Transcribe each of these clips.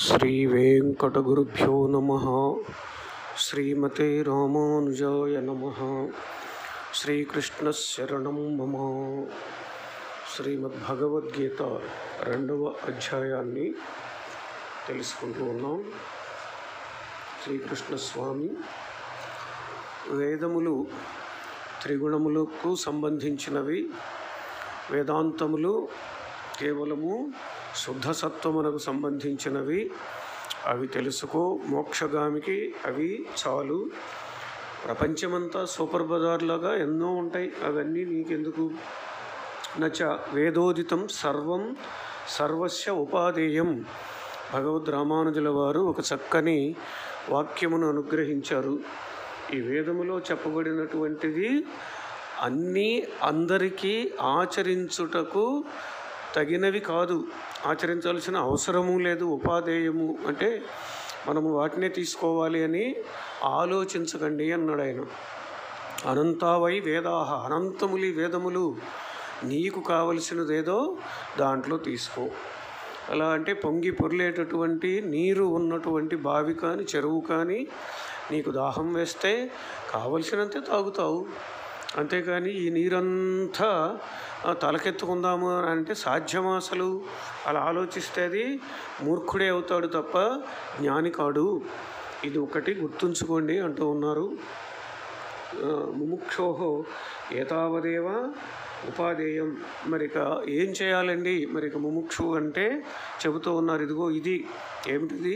శ్రీవేంకటగురుభ్యో నమ శ్రీమతే రామానుజాయ నమ శ్రీకృష్ణశరణం మమ శ్రీమద్భగవద్గీత రెండవ అధ్యాయాన్ని తెలుసుకుంటూ ఉన్నాం శ్రీకృష్ణ స్వామి వేదములు త్రిగుణములకు సంబంధించినవి వేదాంతములు కేవలము శుద్ధ సత్వమునకు సంబంధించినవి అవి తెలుసుకో మోక్షగామికి అవి చాలు ప్రపంచమంతా సూపర్ బజార్లాగా ఎన్నో ఉంటాయి అవన్నీ నీకెందుకు నచ వేదోదితం సర్వం సర్వస్య ఉపాధేయం భగవద్ రామానుజుల వారు ఒక చక్కని వాక్యమును అనుగ్రహించారు ఈ వేదములో చెప్పబడినటువంటిది అన్నీ అందరికీ ఆచరించుటకు తగినవి కాదు ఆచరించాల్సిన అవసరము లేదు ఉపాధేయము అంటే మనము వాటినే తీసుకోవాలి అని ఆలోచించకండి అన్నాడు ఆయన అనంతావై వేదాహ అనంతములి వేదములు నీకు కావలసినదేదో దాంట్లో తీసుకో అలా అంటే పొంగి పొర్లేటటువంటి నీరు ఉన్నటువంటి బావి కానీ చెరువు కానీ నీకు దాహం వేస్తే కావలసినంతే తాగుతావు అంతేకాని ఈ నీరంతా ఆ, తలకెత్తుకుందాము అని అంటే సాధ్యమా అసలు అలా ఆలోచిస్తే అది మూర్ఖుడే అవుతాడు తప్ప జ్ఞాని కాడు ఇది ఒకటి గుర్తుంచుకోండి అంటూ ఉన్నారు ఆ, ముముక్షోహో ఏతావదేవ ఉపాధేయం మరిక ఏం చేయాలండి మరిక ముముక్షు అంటే చెబుతూ ఉన్నారు ఇదిగో ఇది ఏమిటిది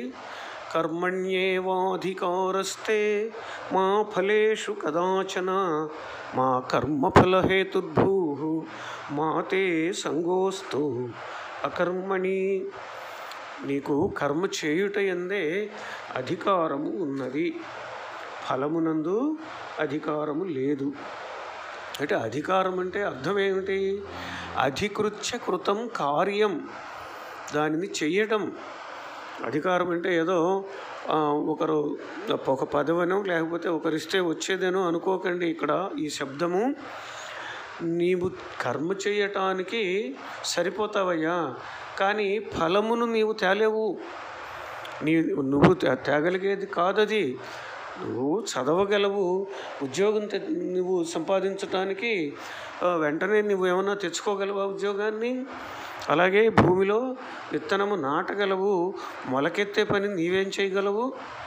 కర్మణ్యేవాధికారస్తే మా ఫలేషు కదాచన మా కర్మఫలహేతుర్భూ మా తే సంగోస్తు అకర్మణి నీకు కర్మ చేయుట ఎందే అధికారము ఉన్నది ఫలమునందు అధికారము లేదు అంటే అధికారం అంటే అర్థం ఏమిటి అధికృత్య కృతం కార్యం దానిని చెయ్యటం అధికారం అంటే ఏదో ఆ, ఒకరు ఒక పదవనో లేకపోతే ఒకరిస్తే వచ్చేదేనో అనుకోకండి ఇక్కడ ఈ శబ్దము నీవు కర్మ చేయటానికి సరిపోతావయ్యా కానీ ఫలమును నీవు తేలేవు నీ నువ్వు తే- తేగలిగేది కాదది నువ్వు చదవగలవు ఉద్యోగం తె- నువ్వు సంపాదించటానికి ఆ, వెంటనే నువ్వు ఏమన్నా తెచ్చుకోగలవా ఉద్యోగాన్ని అలాగే భూమిలో విత్తనము నాటగలవు మొలకెత్తే పని నీవేం చేయగలవు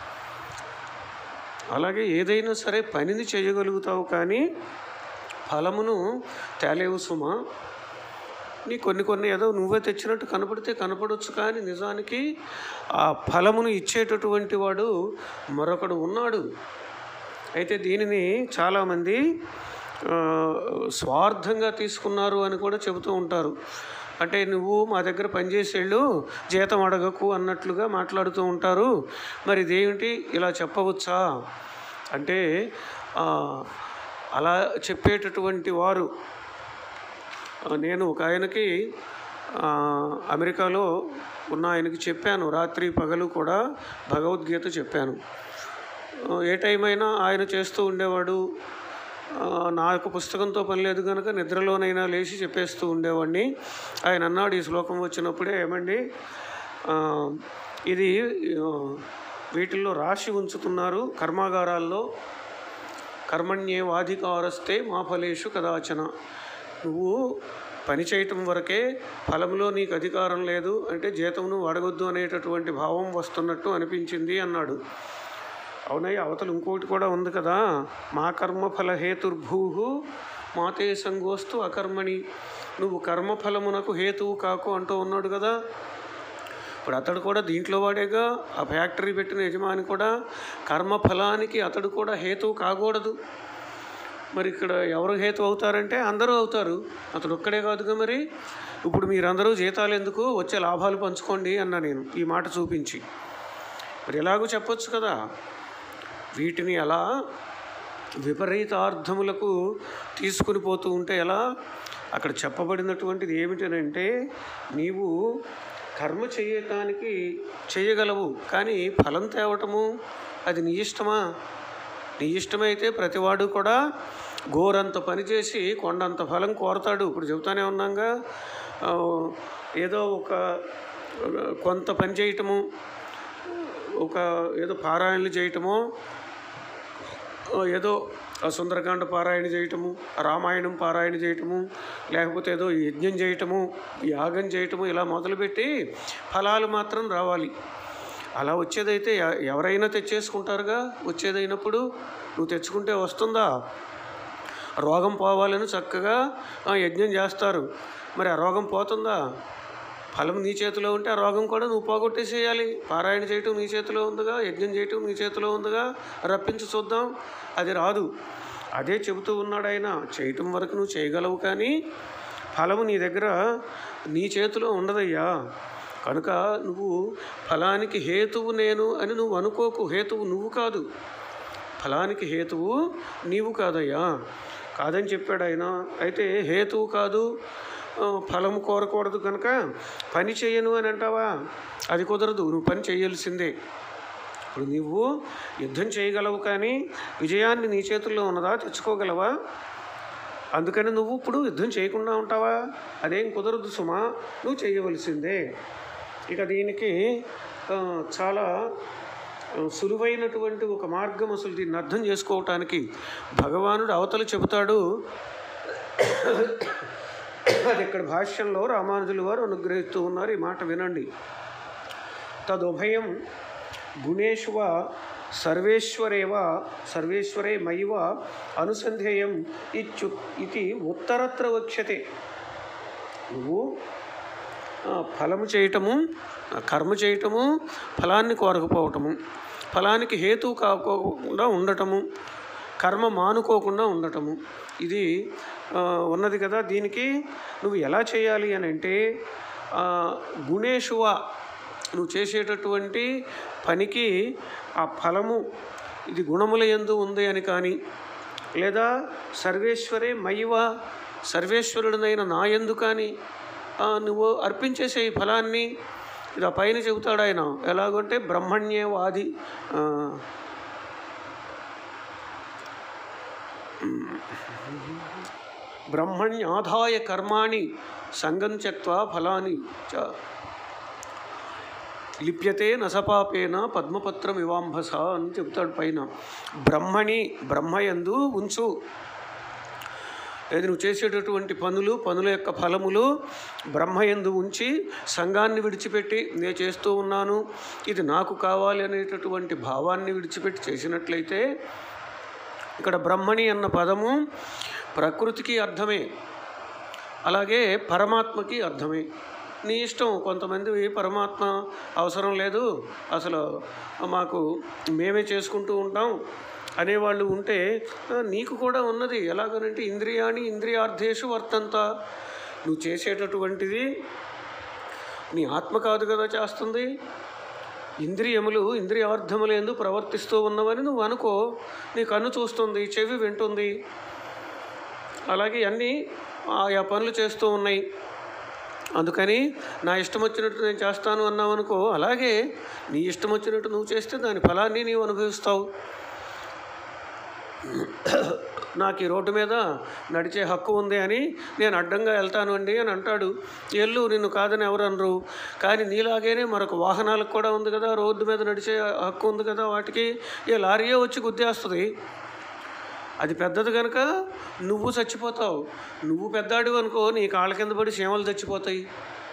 అలాగే ఏదైనా సరే పనిని చేయగలుగుతావు కానీ ఫలమును తేలేవు సుమా నీ కొన్ని కొన్ని ఏదో నువ్వే తెచ్చినట్టు కనపడితే కనపడవచ్చు కానీ నిజానికి ఆ ఫలమును ఇచ్చేటటువంటి వాడు మరొకడు ఉన్నాడు అయితే దీనిని చాలామంది ఆ, స్వార్థంగా తీసుకున్నారు అని కూడా చెబుతూ ఉంటారు అంటే నువ్వు మా దగ్గర పనిచేసేళ్ళు జీతం అడగకు అన్నట్లుగా మాట్లాడుతూ ఉంటారు మరి ఇదేమిటి ఇలా చెప్పవచ్చా అంటే ఆ, అలా చెప్పేటటువంటి వారు ఆ, నేను ఒక ఆయనకి ఆ, అమెరికాలో ఉన్న ఆయనకి చెప్పాను రాత్రి పగలు కూడా భగవద్గీత చెప్పాను ఆ, ఏ టైం అయినా ఆయన చేస్తూ ఉండేవాడు ఆ, నాకు పుస్తకంతో పని లేదు కనుక నిద్రలోనైనా లేచి చెప్పేస్తూ ఉండేవాడిని ఆయన అన్నాడు ఈ శ్లోకం వచ్చినప్పుడే ఏమండి ఆ, ఇది ఆ, వీటిల్లో రాసి ఉంచుతున్నారు కర్మాగారాల్లో కర్మణ్యేవాధికారస్తే మా ఫలేషు కదాచన నువ్వు పని చేయటం వరకే ఫలంలో నీకు అధికారం లేదు అంటే జీతం నువ్వు అడగొద్దు అనేటటువంటి భావం వస్తున్నట్టు అనిపించింది అన్నాడు అవునయ్య అవతల ఇంకోటి కూడా ఉంది కదా మా కర్మఫల హేతుర్భూ మాతే సంగోస్తు అకర్మణి నువ్వు కర్మఫలమునకు హేతువు కాకు అంటూ ఉన్నాడు కదా ఇప్పుడు అతడు కూడా దీంట్లో వాడేగా ఆ ఫ్యాక్టరీ పెట్టిన యజమాని కూడా కర్మఫలానికి అతడు కూడా హేతువు కాకూడదు మరి ఇక్కడ ఎవరు హేతు అవుతారంటే అందరూ అవుతారు అతడు ఒక్కడే కాదుగా మరి ఇప్పుడు మీరందరూ జీతాలు ఎందుకు వచ్చే లాభాలు పంచుకోండి అన్నా నేను ఈ మాట చూపించి మరి ఎలాగో చెప్పొచ్చు కదా వీటిని అలా విపరీతార్థములకు తీసుకుని పోతూ ఉంటే ఎలా అక్కడ చెప్పబడినటువంటిది ఏమిటనంటే నీవు కర్మ చేయటానికి చేయగలవు కానీ ఫలం తేవటము అది నీ ఇష్టమా నీ ఇష్టమైతే ప్రతివాడు కూడా గోరంత పని చేసి కొండంత ఫలం కోరతాడు ఇప్పుడు చెబుతానే ఉన్నాగా ఆ, ఏదో ఒక కొంత పని చేయటము ఒక ఏదో పారాయణలు చేయటమో ఆ, ఏదో ఆ సుందరకాండ పారాయణ చేయటము రామాయణం పారాయణ చేయటము లేకపోతే ఏదో యజ్ఞం చేయటము యాగం చేయటము ఇలా మొదలుపెట్టి ఫలాలు మాత్రం రావాలి అలా వచ్చేదైతే ఎ- ఎవరైనా తెచ్చేసుకుంటారుగా వచ్చేదైనప్పుడు నువ్వు తెచ్చుకుంటే వస్తుందా రోగం పోవాలని చక్కగా ఆ, యజ్ఞం చేస్తారు మరి ఆ రోగం పోతుందా ఫలం నీ చేతిలో ఉంటే ఆ రోగం కూడా నువ్వు పోగొట్టేసేయాలి పారాయణ చేయటం నీ చేతిలో ఉందిగా యజ్ఞం చేయటం నీ చేతిలో ఉందిగా రప్పించి చూద్దాం అది రాదు అదే చెబుతూ ఉన్నాడు ఆయన చేయటం వరకు నువ్వు చేయగలవు కానీ ఫలము నీ దగ్గర నీ చేతిలో ఉండదయ్యా కనుక నువ్వు ఫలానికి హేతువు నేను అని నువ్వు అనుకోకు హేతువు నువ్వు కాదు ఫలానికి హేతువు నీవు కాదయ్యా కాదని చెప్పాడు ఆయన అయితే హేతువు కాదు ఆ, ఫలము కోరకూడదు కనుక పని చేయను అని అంటావా అది కుదరదు నువ్వు పని చేయాల్సిందే ఇప్పుడు నువ్వు యుద్ధం చేయగలవు కానీ విజయాన్ని నీ చేతుల్లో ఉన్నదా తెచ్చుకోగలవా అందుకని నువ్వు ఇప్పుడు యుద్ధం చేయకుండా ఉంటావా అదేం కుదరదు సుమా నువ్వు చేయవలసిందే ఇక దీనికి ఆ, చాలా ఆ, సులువైనటువంటి ఒక మార్గం అసలు దీన్ని అర్థం చేసుకోవటానికి భగవానుడు అవతల చెబుతాడు అది ఇక్కడ భాష్యంలో రామానుజుల వారు అనుగ్రహిస్తూ ఉన్నారు ఈ మాట వినండి తదుభయం గుణేష్వ సర్వేశ్వరేవ సర్వేశ్వరే మైవ అనుసంధేయం ఇచ్చు ఇది ఉత్తరత్ర వక్ష్యతే నువ్వు ఆ, ఫలము చేయటము ఆ, కర్మ చేయటము ఫలాన్ని కోరకపోవటము ఫలానికి హేతువు కాకోకుండా ఉండటము కర్మ మానుకోకుండా ఉండటము ఇది ఆ, ఉన్నది కదా దీనికి నువ్వు ఎలా చేయాలి అని అంటే ఆ, గుణేశువ నువ్వు చేసేటటువంటి పనికి ఆ ఫలము ఇది గుణముల ఎందు ఉంది అని కానీ లేదా సర్వేశ్వరే మయివ సర్వేశ్వరుడినైన నా ఎందు కానీ ఆ, నువ్వు అర్పించేసే ఈ ఫలాన్ని ఇది ఆ పైన చెబుతాడు ఆయన ఎలాగంటే బ్రహ్మణ్యవాది ఆ, బ్రహ్మణ్యాధాయ కర్మాణి సంగం త్యక్వా ఫలాని చ లిప్యతే నసపాపేన పద్మపత్రం ఇవాంభస అని చెప్తాడు పైన బ్రహ్మణి బ్రహ్మయందు ఉంచు ఏది నువ్వు చేసేటటువంటి పనులు పనుల యొక్క ఫలములు బ్రహ్మయందు ఉంచి సంఘాన్ని విడిచిపెట్టి నేను చేస్తూ ఉన్నాను ఇది నాకు కావాలి అనేటటువంటి భావాన్ని విడిచిపెట్టి చేసినట్లయితే ఇక్కడ బ్రహ్మణి అన్న పదము ప్రకృతికి అర్థమే అలాగే పరమాత్మకి అర్థమే నీ ఇష్టం కొంతమంది పరమాత్మ అవసరం లేదు అసలు మాకు మేమే చేసుకుంటూ ఉంటాం అనేవాళ్ళు ఉంటే "ఆ, నీకు కూడా ఉన్నది ఎలాగనంటే ఇంద్రియాణి ఇంద్రియార్థేషు వర్తంత నువ్వు చేసేటటువంటిది నీ ఆత్మ కాదు కదా చేస్తుంది ఇంద్రియములు ఇంద్రియార్థములందు ప్రవర్తిస్తూ ఉన్నవని నువ్వు అనుకో నీ కన్ను చూస్తుంది చెవి వింటుంది అలాగే అన్నీ ఆయా పనులు చేస్తూ ఉన్నాయి అందుకని నా ఇష్టం వచ్చినట్టు నేను చేస్తాను అన్నావు అనుకో అలాగే నీ ఇష్టం వచ్చినట్టు నువ్వు చేస్తే దాని ఫలాన్ని నీవు అనుభవిస్తావు నాకు ఈ రోడ్డు మీద నడిచే హక్కు ఉంది అని నేను అడ్డంగా వెళ్తాను అండి అని అంటాడు ఎల్లు నిన్ను కాదని ఎవరు అనరు కానీ నీలాగేనే మరొక వాహనాలకు కూడా ఉంది కదా రోడ్డు మీద నడిచే హక్కు ఉంది కదా వాటికి ఏ లారీయే వచ్చి గుద్దేస్తుంది అది పెద్దది కనుక నువ్వు చచ్చిపోతావు నువ్వు పెద్దాడు అనుకో నీ కాళ్ళ కింద పడి చీమలు చచ్చిపోతాయి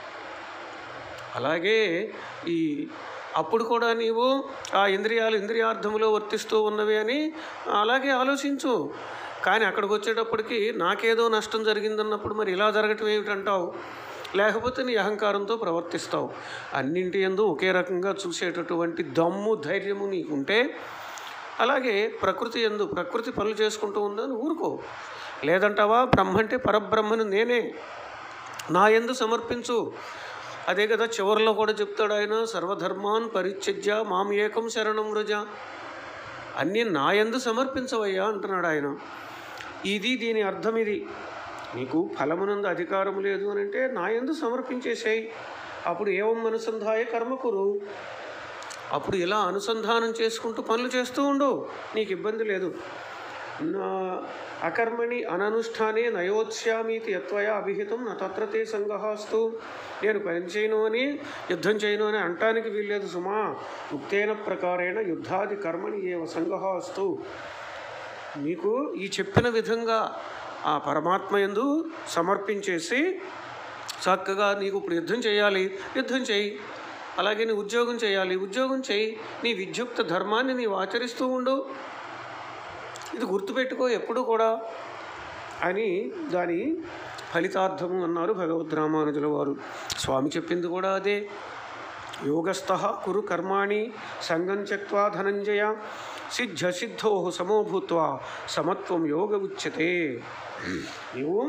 అలాగే ఈ అప్పుడు కూడా నీవు ఆ ఇంద్రియాలు ఇంద్రియార్థములో వర్తిస్తూ ఉన్నవి అని అలాగే ఆలోచించు కానీ అక్కడికి వచ్చేటప్పటికి నాకేదో నష్టం జరిగిందన్నప్పుడు మరి ఇలా జరగటం ఏమిటంటావు లేకపోతే నీ అహంకారంతో ప్రవర్తిస్తావు అన్నింటి ఎందు ఒకే రకంగా చూసేటటువంటి దమ్ము ధైర్యము నీకుంటే అలాగే ప్రకృతి ఎందు ప్రకృతి పనులు చేసుకుంటూ ఉందని ఊరుకో లేదంటావా బ్రహ్మ అంటే పరబ్రహ్మను నేనే నా ఎందు సమర్పించు అదే కదా చివరిలో కూడా చెప్తాడు ఆయన సర్వధర్మాన్ పరిత్యజ్య మాం ఏకం శరణం వ్రజ అన్నీ నా ఎందు సమర్పించవయ్యా అంటున్నాడు ఆయన ఇది దీని అర్థం ఇది నీకు ఫలమునందు అధికారం లేదు అని అంటే నా ఎందు సమర్పించేసేయి అప్పుడు ఏవం అనుసంధాయ కర్మకురు అప్పుడు ఇలా అనుసంధానం చేసుకుంటూ పనులు చేస్తూ ఉండు నీకు ఇబ్బంది లేదు నా- అకర్మణి అననుష్ఠానే నయోత్స్యామీతి యత్వయా అభిహితం నా తత్ర తే సంగహాస్తు నేను పని చేయను అని యుద్ధం చేయను అని అంటానికి వీల్లేదు సుమా ఉక్తేన ప్రకారేణ యుద్ధాది కర్మణి ఏవ సంగహాస్తు నీకు ఈ చెప్పిన విధంగా ఆ పరమాత్మ యందు సమర్పించేసి చక్కగా నీకు ఇప్పుడు యుద్ధం చేయాలి యుద్ధం చేయి అలాగే నీ ఉద్యోగం చేయాలి ఉద్యోగం చేయి నీ విద్యుక్త ధర్మాన్ని నీవు ఆచరిస్తూ ఉండు ఇది గుర్తుపెట్టుకో ఎప్పుడు కూడా అని దాని ఫలితార్థము అన్నారు భగవద్ రామానుజుల వారు స్వామి చెప్పింది కూడా అదే యోగస్థ కురు కర్మాణి సంగం త్యక్వా ధనంజయ సిద్ధ సిద్ధో సమో భూత్వా సమత్వం యోగ ఉచ్యతే నీవు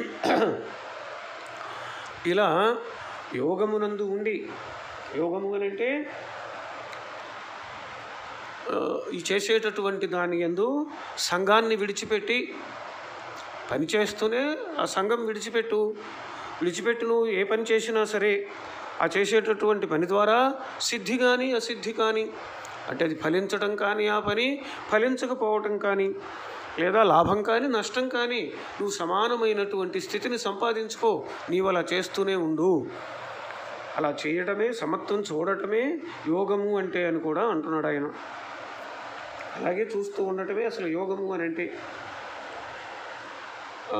ఇలా యోగమునందు ఉండి యోగము అని అంటే ఆ, ఈ చేసేటటువంటి దాని ఎందు సంఘాన్ని విడిచిపెట్టి పని చేస్తూనే ఆ సంఘం విడిచిపెట్టు విడిచిపెట్టి నువ్వు ఏ పని చేసినా సరే ఆ చేసేటటువంటి పని ద్వారా సిద్ధి కానీ అసిద్ధి కానీ అంటే అది ఫలించడం కానీ ఆ పని ఫలించకపోవటం కానీ లేదా లాభం కానీ నష్టం కానీ నువ్వు సమానమైనటువంటి స్థితిని సంపాదించుకో నీవు అలా చేస్తూనే ఉండు అలా చేయడమే సమత్వం చూడటమే యోగము అంటే అని కూడా అంటున్నాడు ఆయన అలాగే చూస్తూ ఉండటమే అసలు యోగము అని అంటే ఆ,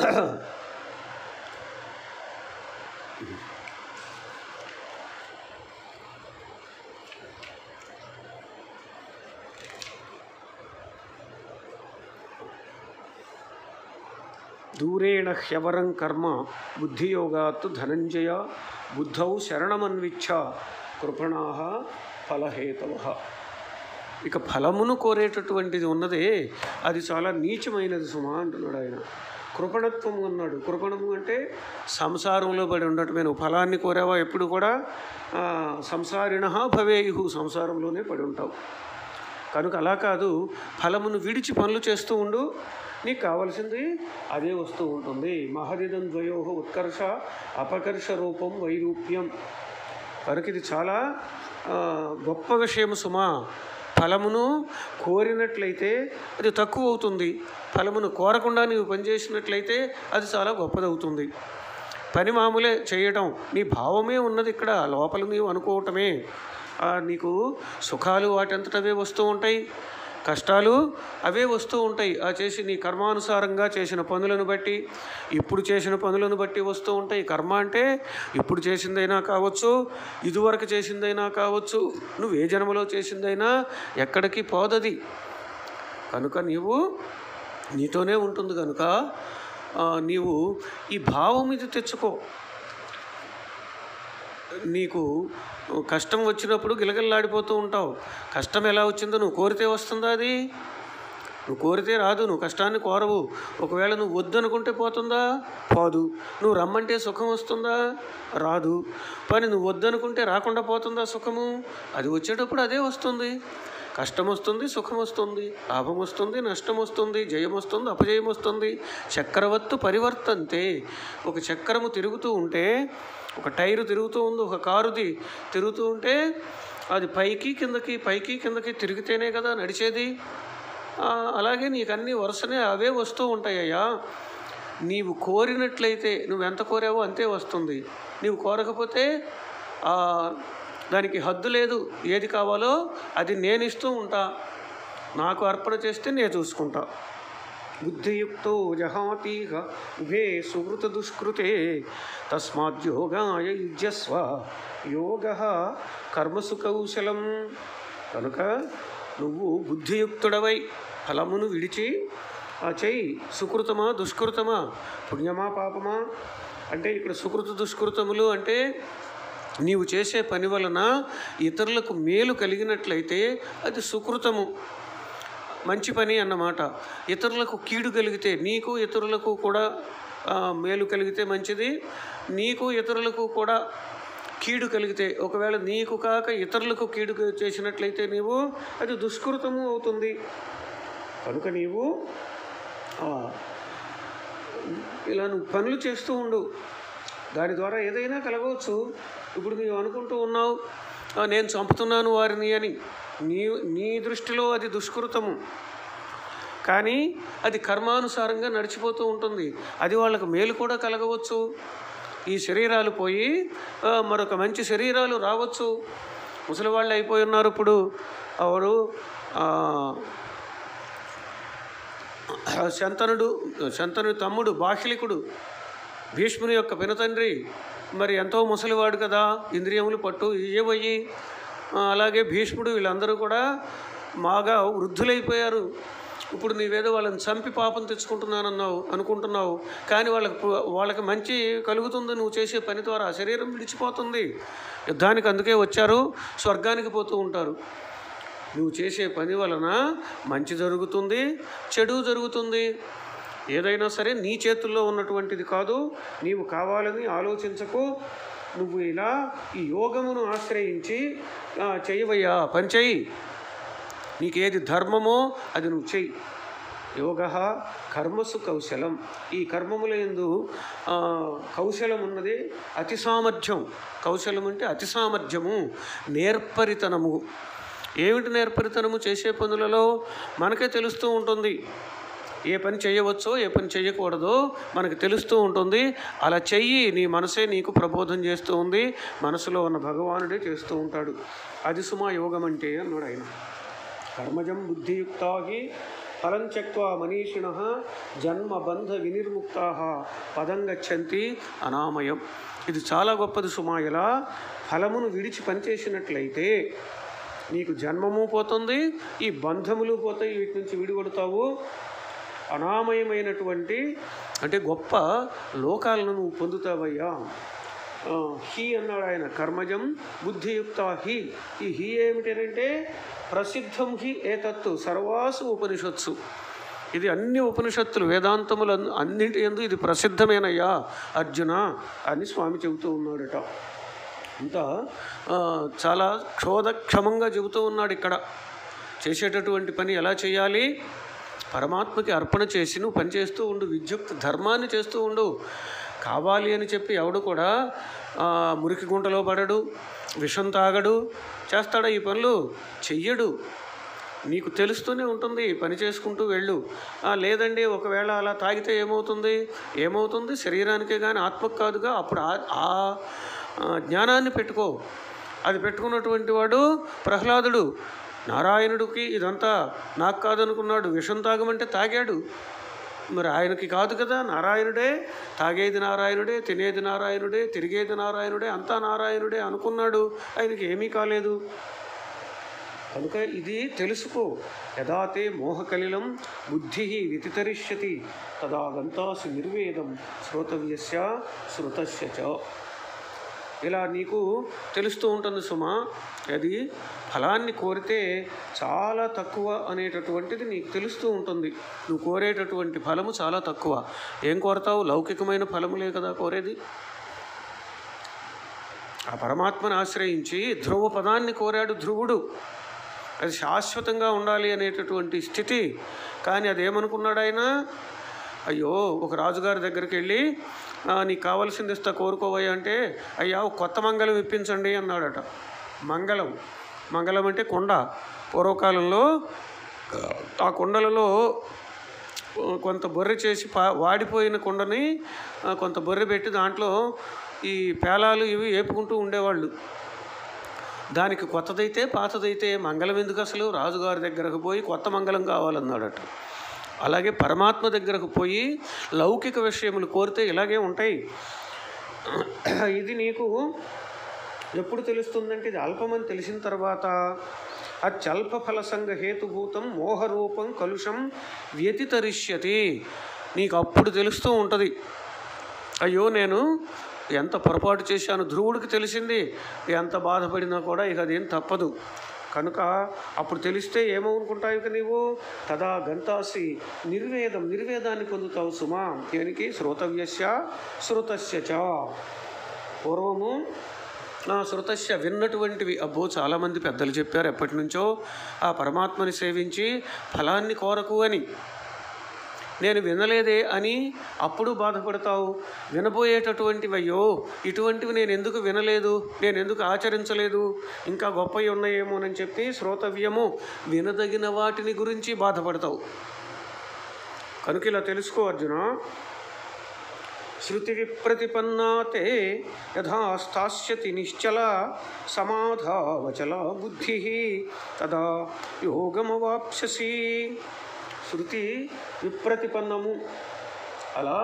దూరేణ హ్యవరం కర్మ బుద్ధియోగాత్ ధనంజయ బుద్ధౌ శరణమన్విచ్ఛ కృపణా ఫలహేతవ ఇక ఫలమును కోరేటటువంటిది ఉన్నదే అది చాలా నీచమైనది సుమా అంటున్నాడు ఆయన కృపణత్వం అన్నాడు కృపణము అంటే సంసారంలో పడి ఉండటమే నువ్వు ఫలాన్ని కోరావా ఎప్పుడు కూడా ఆ, సంసారిణ భవేయు సంసారంలోనే పడి ఉంటావు కనుక అలా కాదు ఫలమును విడిచి పనులు చేస్తూ ఉండు నీకు కావలసింది అదే వస్తూ ఉంటుంది మహదిదం ద్వయో ఉత్కర్ష అపకర్ష రూపం వైరూప్యం కనుక ఇది చాలా ఆ, గొప్ప విషయం సుమా ఫలమును కోరినట్లయితే అది తక్కువ అవుతుంది ఫలమును కోరకుండా నీవు పనిచేసినట్లయితే అది చాలా గొప్పదవుతుంది పని మామూలే చేయటం నీ భావమే ఉన్నది ఇక్కడ లోపల నీవు అనుకోవటమే ఆ, నీకు సుఖాలు వాటంతటవే వస్తూ ఉంటాయి కష్టాలు అవే వస్తూ ఉంటాయి ఆ చేసి నీ కర్మానుసారంగా చేసిన పనులను బట్టి ఇప్పుడు చేసిన పనులను బట్టి వస్తూ ఉంటాయి కర్మ అంటే ఇప్పుడు చేసిందైనా కావచ్చు ఇదివరకు చేసిందైనా కావచ్చు నువ్వు ఏ జన్మలో చేసిందైనా ఎక్కడికి పోదది కనుక నీవు నీతోనే ఉంటుంది కనుక ఆ, నీవు ఈ భావం ఇది తెచ్చుకో నీకు కష్టం వచ్చినప్పుడు గిలగిల్లాడిపోతూ ఉంటావు కష్టం ఎలా వచ్చిందో నువ్వు కోరితే వస్తుందా అది నువ్వు కోరితే రాదు నువ్వు కష్టాన్ని కోరవు ఒకవేళ నువ్వు వద్దనుకుంటే పోతుందా పోదు నువ్వు రమ్మంటే సుఖం వస్తుందా రాదు పని నువ్వు వద్దనుకుంటే రాకుండా పోతుందా సుఖము అది వచ్చేటప్పుడు అదే వస్తుంది కష్టం వస్తుంది సుఖం వస్తుంది లాభం వస్తుంది నష్టం వస్తుంది జయం వస్తుంది అపజయం వస్తుంది చక్రవత్తు పరివర్తంతే ఒక చక్రము తిరుగుతూ ఉంటే ఒక టైరు తిరుగుతూ ఉంది ఒక కారుది తిరుగుతూ ఉంటే అది పైకి కిందకి పైకి కిందకి తిరిగితేనే కదా నడిచేది ఆ, అలాగే నీకు అన్ని వరుసనే అవే వస్తూ ఉంటాయ్యా నీవు కోరినట్లయితే నువ్వు ఎంత కోరావో అంతే వస్తుంది నీవు కోరకపోతే ఆ, దానికి హద్దు లేదు ఏది కావాలో అది నేను ఇస్తూ ఉంటా నాకు అర్పణ చేస్తే నేను చూసుకుంటా బుద్ధియుక్తో జహాతీహ ఉభే సుకృత దుష్కృతే తస్మాద్యోగాయ యుజ్యస్వ యోగ కర్మసు కౌశలం కనుక నువ్వు బుద్ధియుక్తుడవై ఫలమును విడిచి ఆ చెయ్యి సుకృతమా దుష్కృతమా పుణ్యమా పాపమా అంటే ఇక్కడ సుకృత దుష్కృతములు అంటే నీవు చేసే పని వలన ఇతరులకు మేలు కలిగినట్లయితే అది సుకృతము మంచి పని అన్నమాట ఇతరులకు కీడు కలిగితే నీకు ఇతరులకు కూడా ఆ, మేలు కలిగితే మంచిది నీకు ఇతరులకు కూడా కీడు కలిగితే ఒకవేళ నీకు కాక ఇతరులకు కీడు చేసినట్లయితే నీవు అది దుష్కృతము అవుతుంది కనుక నీవు ఆ, ఇలా నువ్వు పనులు చేస్తూ ఉండు దాని ద్వారా ఏదైనా కలగవచ్చు ఇప్పుడు నీవు అనుకుంటూ ఉన్నావు "ఆ, నేను చంపుతున్నాను వారిని అని నీ నీ దృష్టిలో అది దుష్కృతము కానీ అది కర్మానుసారంగా నడిచిపోతూ ఉంటుంది అది వాళ్ళకు మేలు కూడా కలగవచ్చు ఈ శరీరాలు పోయి ఆ, మరొక మంచి శరీరాలు రావచ్చు ముసలి వాళ్ళు అయిపోయి ఉన్నారు ఇప్పుడు ఎవరు ఆ, శంతనుడు శంతనుడి తమ్ముడు బాహ్లికుడు భీష్ముని యొక్క పినతండ్రి మరి ఎంతో ముసలివాడు కదా ఇంద్రియములు పట్టు ఇయ్యబోయి అలాగే భీష్ముడు వీళ్ళందరూ కూడా బాగా వృద్ధులైపోయారు ఇప్పుడు నీవేదో వాళ్ళని చంపి పాపం తెచ్చుకుంటున్నానన్నావు అనుకుంటున్నావు కానీ వాళ్ళకి పు- వాళ్ళకి మంచి కలుగుతుంది నువ్వు చేసే పని ద్వారా ఆ శరీరం విడిచిపోతుంది యుద్ధానికి అందుకే వచ్చారు స్వర్గానికి పోతూ ఉంటారు నువ్వు చేసే పని వలన మంచి జరుగుతుంది చెడు జరుగుతుంది ఏదైనా సరే నీ చేతుల్లో ఉన్నటువంటిది కాదు నీవు కావాలని ఆలోచించకు నువ్వు ఇలా ఈ యోగమును ఆశ్రయించి ఆ, చేయవయ్యా పని చెయ్యి నీకేది ధర్మమో అది నువ్వు చెయ్యి యోగ కర్మసు కౌశలం ఈ కర్మముల ఎందు ఆ, కౌశలం ఉన్నది అతి సామర్థ్యం కౌశలం అంటే అతి సామర్థ్యము నేర్పరితనము ఏమిటి నేర్పరితనము చేసే పనులలో మనకే తెలుస్తూ ఉంటుంది ఏ పని చేయవచ్చో ఏ పని చేయకూడదో మనకు తెలుస్తూ ఉంటుంది అలా చెయ్యి నీ మనసే నీకు ప్రబోధం చేస్తూ ఉంది మనసులో ఉన్న భగవానుడే చేస్తూ ఉంటాడు అది సుమా యోగం అంటే అన్నాడు ఆయన కర్మజం బుద్ధియుక్తా ఫలం త్యక్వా మనీషిణ జన్మబంధ వినిర్ముక్తా పదం గచ్చంతి అనామయం ఇది చాలా గొప్పది సుమాయల ఫలమును విడిచి పనిచేసినట్లయితే నీకు జన్మము పోతుంది ఈ బంధములు పోతాయి వీటి నుంచి విడిపడతావు అనామయమైనటువంటి అంటే గొప్ప లోకాలను నువ్వు పొందుతావయ్యా ఆ, హి అన్నాడు ఆయన కర్మజం బుద్ధియుక్త హి ఈ హి ఏమిటంటే ప్రసిద్ధం హి ఏతత్తు సర్వాసు ఉపనిషత్సు ఇది అన్ని ఉపనిషత్తులు వేదాంతములు అన్- అన్నింటి ఎందు ఇది ప్రసిద్ధమేనయ్యా అర్జున అని స్వామి చెబుతూ ఉన్నాడట అంతా ఆ, చాలా క్షోధక్షమంగా చెబుతూ ఉన్నాడు ఇక్కడ చేసేటటువంటి పని ఎలా చేయాలి పరమాత్మకి అర్పణ చేసి నువ్వు పని చేస్తూ ఉండు విద్యుక్త ధర్మాన్ని చేస్తూ ఉండు కావాలి అని చెప్పి ఎవడు కూడా ఆ, మురికి గుంటలో పడడు విషం తాగడు చేస్తాడా ఈ పనులు చెయ్యడు నీకు తెలుస్తూనే ఉంటుంది పని చేసుకుంటూ వెళ్ళు ఆ, లేదండి ఒకవేళ అలా తాగితే ఏమవుతుంది ఏమవుతుంది శరీరానికే కానీ ఆత్మకు కాదుగా అప్పుడు ఆ- ఆ ఆ జ్ఞానాన్ని పెట్టుకో అది పెట్టుకున్నటువంటి వాడు ప్రహ్లాదుడు నారాయణుడికి ఇదంతా నాకు కాదనుకున్నాడు విషం తాగమంటే తాగాడు మరి ఆయనకి కాదు కదా నారాయణుడే తాగేది నారాయణుడే తినేది నారాయణుడే తిరిగేది నారాయణుడే అంతా నారాయణుడే అనుకున్నాడు ఆయనకి ఏమీ కాలేదు కనుక ఇది తెలుసుకో యదాతే మోహకలిలం బుద్ధి వితితరిష్యతి తదా గంతాసు నిర్వేదం శ్రోతవ్యస్య శృతస్య చ ఇలా నీకు తెలుస్తూ ఉంటుంది సుమా అది ఫలాన్ని కోరితే చాలా తక్కువ అనేటటువంటిది నీకు తెలుస్తూ ఉంటుంది నువ్వు కోరేటటువంటి ఫలము చాలా తక్కువ ఏం కోరతావు లౌకికమైన ఫలములే కదా కోరేది ఆ పరమాత్మను ఆశ్రయించి ధ్రువ పదాన్ని కోరాడు ధ్రువుడు అది శాశ్వతంగా ఉండాలి అనేటటువంటి స్థితి కానీ అదేమనుకున్నాడు ఆయన అయ్యో ఒక రాజుగారి దగ్గరికి వెళ్ళి "ఆ, నీకు కావాల్సింది ఇస్తా కోరుకోవయ్యా అంటే అయ్యా ఒక కొత్త మంగళం ఇప్పించండి అన్నాడట మంగళం మంగళం అంటే కొండ పూర్వకాలంలో ఆ కొండలలో ఆ, కొంత బొర్రె చేసి పా వాడిపోయిన కుండని ఆ, కొంత బొర్రె పెట్టి దాంట్లో ఈ పేలాలు ఇవి ఏపుకుంటూ ఉండేవాళ్ళు దానికి కొత్తదైతే పాతదైతే మంగళం ఎందుకు అసలు రాజుగారి దగ్గరకు పోయి కొత్త మంగళం కావాలన్నాడట అలాగే పరమాత్మ దగ్గరకు పోయి లౌకిక విషయములు కోరితే ఇలాగే ఉంటాయి ఇది నీకు ఎప్పుడు తెలుస్తుందంటే ఇది అల్పమని తెలిసిన తర్వాత అత్యల్ప ఫలసంగ హేతుభూతం మోహరూపం కలుషం వ్యతితరిష్యతి నీకు అప్పుడు తెలుస్తూ ఉంటుంది అయ్యో నేను ఎంత పొరపాటు చేశాను ధ్రువుడికి తెలిసింది ఎంత బాధపడినా కూడా ఇక అదేం తప్పదు కనుక అప్పుడు తెలిస్తే ఏమనుకుంటావు ఇక నీవు తదా గంతాసి నిర్వేదం నిర్వేదాన్ని పొందుతావు సుమా దేనికి శ్రోతవ్యస్య శృతస్య చ పూర్వము నా శృతస్య విన్నటువంటివి అబ్బో చాలామంది పెద్దలు చెప్పారు ఎప్పటి నుంచో ఆ పరమాత్మని సేవించి ఫలాన్ని కోరకు అని నేను వినలేదే అని అప్పుడు బాధపడతావు వినబోయేటటువంటివి అయ్యో ఇటువంటివి నేను ఎందుకు వినలేదు నేను ఎందుకు ఆచరించలేదు ఇంకా గొప్పవి ఉన్నాయేమోనని చెప్పి శ్రోతవ్యము వినదగిన వాటిని గురించి బాధపడతావు కనుక ఇలా తెలుసుకో అర్జున శృతి విప్రతిపన్నాతే యథా స్థాస్యతి నిశ్చల సమాధావచల బుద్ధి తదా యోగమవాప్స్యసి శృతి విప్రతిపన్నము అలా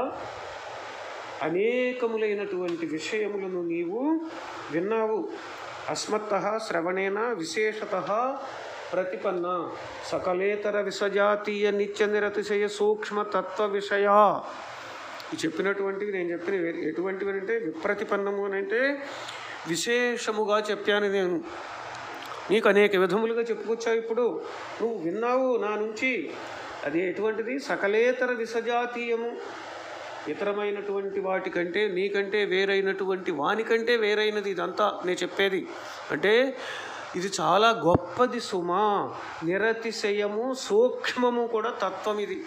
అనేకములైనటువంటి విషయములను నీవు విన్నావు అస్మత్త శ్రవణేన విశేషత ప్రతిపన్న సకలేతర విసజాతీయ నిత్య నిరతిశయ సూక్ష్మ తత్వ విషయ ఈ చెప్పినటువంటివి నేను చెప్పిన వే- ఎటువంటివి అంటే విప్రతిపన్నము అని అంటే విశేషముగా చెప్పాను నేను నీకు అనేక విధములుగా చెప్పుకొచ్చావు ఇప్పుడు నువ్వు విన్నావు నా నుంచి అది ఎటువంటిది సకలేతర విసజాతీయము ఇతరమైనటువంటి వాటికంటే నీకంటే వేరైనటువంటి వానికంటే వేరైనది ఇదంతా నేను చెప్పేది అంటే ఇది చాలా గొప్పది సుమా నిరతిశయము సూక్ష్మము కూడా తత్వం ఇది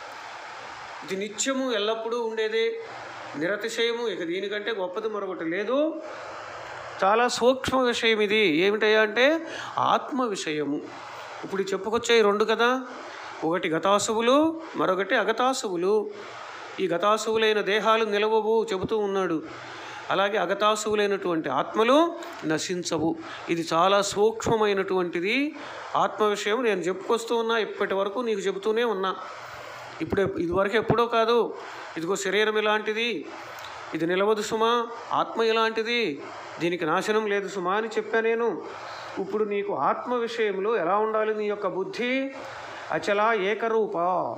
ఇది నిత్యము ఎల్లప్పుడూ ఉండేదే నిరతిశయము ఇక దీనికంటే గొప్పది మరొకటి లేదు చాలా సూక్ష్మ విషయం ఇది ఏమిటయ్యా అంటే ఆత్మ విషయము ఇప్పుడు ఈ చెప్పుకొచ్చే ఈ రెండు కదా ఒకటి గతాసువులు మరొకటి అగతాసువులు ఈ గతాసువులైన దేహాలు నిలవవు చెబుతూ ఉన్నాడు అలాగే అగతాసువులైనటువంటి ఆత్మలు నశించవు ఇది చాలా సూక్ష్మమైనటువంటిది ఆత్మ విషయం నేను చెప్పుకొస్తూ ఉన్నా ఇప్పటి వరకు నీకు చెబుతూనే ఉన్నా ఇప్పుడు ఇదివరకు ఎప్పుడో కాదు ఇదిగో శరీరం ఇలాంటిది ఇది నిలవదు సుమా ఆత్మ ఇలాంటిది దీనికి నాశనం లేదు సుమా అని చెప్పా నేను ఇప్పుడు నీకు ఆత్మ విషయంలో ఎలా ఉండాలి నీ యొక్క బుద్ధి అచల ఏకరూప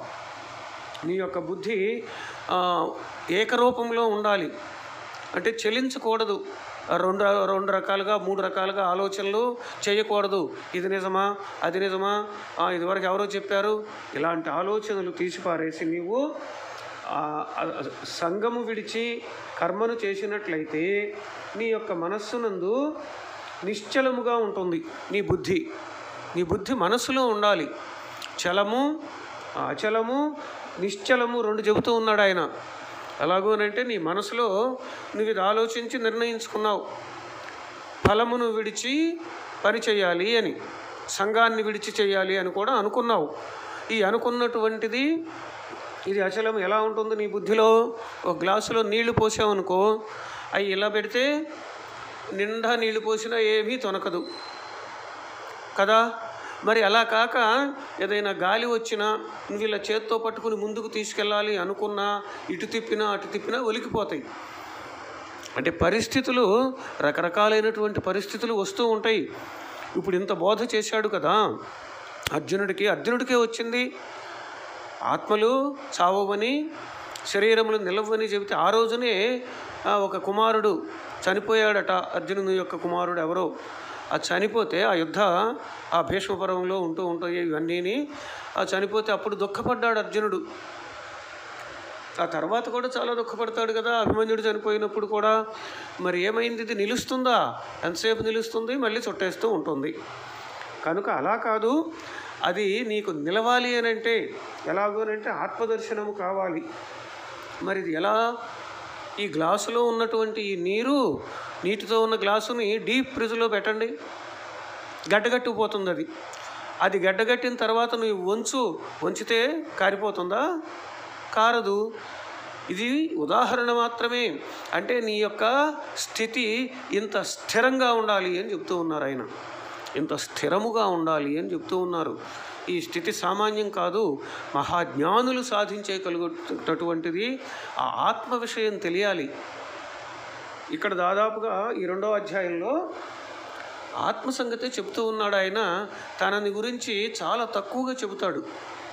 నీ యొక్క బుద్ధి ఆ, ఏకరూపంలో ఉండాలి అంటే చెలించకూడదు ఆ రెండు రెండు రకాలుగా మూడు రకాలుగా ఆలోచనలు చేయకూడదు ఇది నిజమా అది నిజమా ఆ, ఇదివరకు ఎవరో చెప్పారు ఇలాంటి ఆలోచనలు తీసిపారేసి నీవు ఆ, ఆ, సంగము విడిచి కర్మను చేసినట్లయితే నీ యొక్క మనస్సునందు నిశ్చలముగా ఉంటుంది నీ బుద్ధి నీ బుద్ధి మనస్సులో ఉండాలి చలము అచలము నిశ్చలము రెండు చెబుతూ ఉన్నాడు ఆయన ఎలాగోనంటే నీ మనసులో నువ్వు ఇది ఆలోచించి నిర్ణయించుకున్నావు ఫలమును విడిచి పని చేయాలి అని సంఘాన్ని విడిచి చేయాలి అని కూడా అనుకున్నావు ఈ అనుకున్నటువంటిది ఇది అచలం ఎలా ఉంటుంది నీ బుద్ధిలో ఒక గ్లాసులో నీళ్లు పోసావనుకో అవి ఇలా పెడితే నిండా నీళ్లు పోసినా ఏమీ తొనకదు కదా మరి అలా కాక ఏదైనా గాలి వచ్చినా నువ్వు ఇలా చేత్తో పట్టుకుని ముందుకు తీసుకెళ్ళాలి అనుకున్నా ఇటు తిప్పినా అటు తిప్పినా ఒలికిపోతాయి అంటే పరిస్థితులు రకరకాలైనటువంటి పరిస్థితులు వస్తూ ఉంటాయి ఇప్పుడు ఇంత బోధ చేశాడు కదా అర్జునుడికి అర్జునుడికే వచ్చింది ఆత్మలు చావని శరీరములు నిలవని చెబితే ఆ రోజునే ఆ, ఒక కుమారుడు చనిపోయాడట అర్జునుని యొక్క కుమారుడు ఎవరో ఆ చనిపోతే ఆ యుద్ధ ఆ భీష్మపర్వంలో ఉంటూ ఉంటాయి ఇవన్నీని ఆ చనిపోతే అప్పుడు దుఃఖపడ్డాడు అర్జునుడు ఆ తర్వాత కూడా చాలా దుఃఖపడతాడు కదా అభిమన్యుడు చనిపోయినప్పుడు కూడా మరి ఏమైంది ఇది నిలుస్తుందా ఎంతసేపు నిలుస్తుంది మళ్ళీ చుట్టేస్తూ ఉంటుంది కనుక అలా కాదు అది నీకు నిలవాలి అని అంటే ఎలాగోనంటే ఆత్మదర్శనము కావాలి మరి ఇది ఎలా ఈ గ్లాసులో ఉన్నటువంటి ఈ నీరు నీటితో ఉన్న గ్లాసుని డీప్ ఫ్రిడ్జ్లో పెట్టండి గడ్డగట్టుకుపోతుంది అది అది గడ్డగట్టిన తర్వాత నువ్వు వంచు వంచితే కారిపోతుందా కారదు ఇది ఉదాహరణ మాత్రమే అంటే నీ యొక్క స్థితి ఇంత స్థిరంగా ఉండాలి అని చెప్తూ ఉన్నారు ఆయన ఇంత స్థిరముగా ఉండాలి అని చెప్తూ ఉన్నారు ఈ స్థితి సామాన్యం కాదు మహాజ్ఞానులు సాధించేయగలుగుతున్నటువంటిది ఆ ఆత్మ విషయం తెలియాలి ఇక్కడ దాదాపుగా ఈ రెండో అధ్యాయంలో ఆత్మ సంగతే చెప్తూ ఉన్నాడు ఆయన తనని గురించి చాలా తక్కువగా చెబుతాడు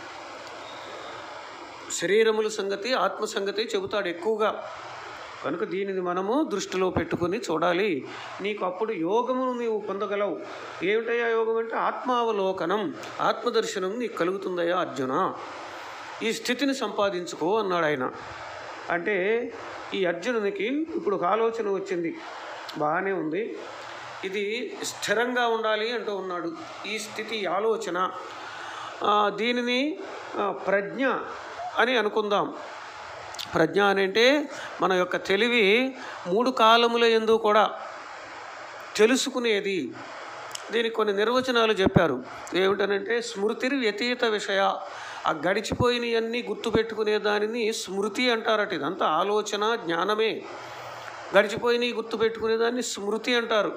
శరీరముల సంగతి ఆత్మ సంగతి చెబుతాడు ఎక్కువగా కనుక దీనిని మనము దృష్టిలో పెట్టుకొని చూడాలి నీకు అప్పుడు యోగమును నీవు పొందగలవు ఏమిటయ్యా యోగం అంటే ఆత్మావలోకనం ఆత్మదర్శనం నీకు కలుగుతుందయ్యా అర్జున ఈ స్థితిని సంపాదించుకో అన్నాడు ఆయన అంటే ఈ అర్జునునికి ఇప్పుడు ఒక ఆలోచన వచ్చింది బాగానే ఉంది ఇది స్థిరంగా ఉండాలి అంటూ ఉన్నాడు ఈ స్థితి ఈ ఆలోచన ఆ, దీనిని ఆ, ప్రజ్ఞ అని అనుకుందాం ప్రజ్ఞ అని అంటే మన యొక్క తెలివి మూడు కాలముల ఎందు కూడా తెలుసుకునేది దీనికి కొన్ని నిర్వచనాలు చెప్పారు ఏమిటనంటే స్మృతిర్ వ్యతీత విషయ ఆ గడిచిపోయినవన్నీ గుర్తుపెట్టుకునే దానిని స్మృతి అంటారట ఇదంతా ఆలోచన జ్ఞానమే గడిచిపోయినవి గుర్తుపెట్టుకునే దాన్ని స్మృతి అంటారు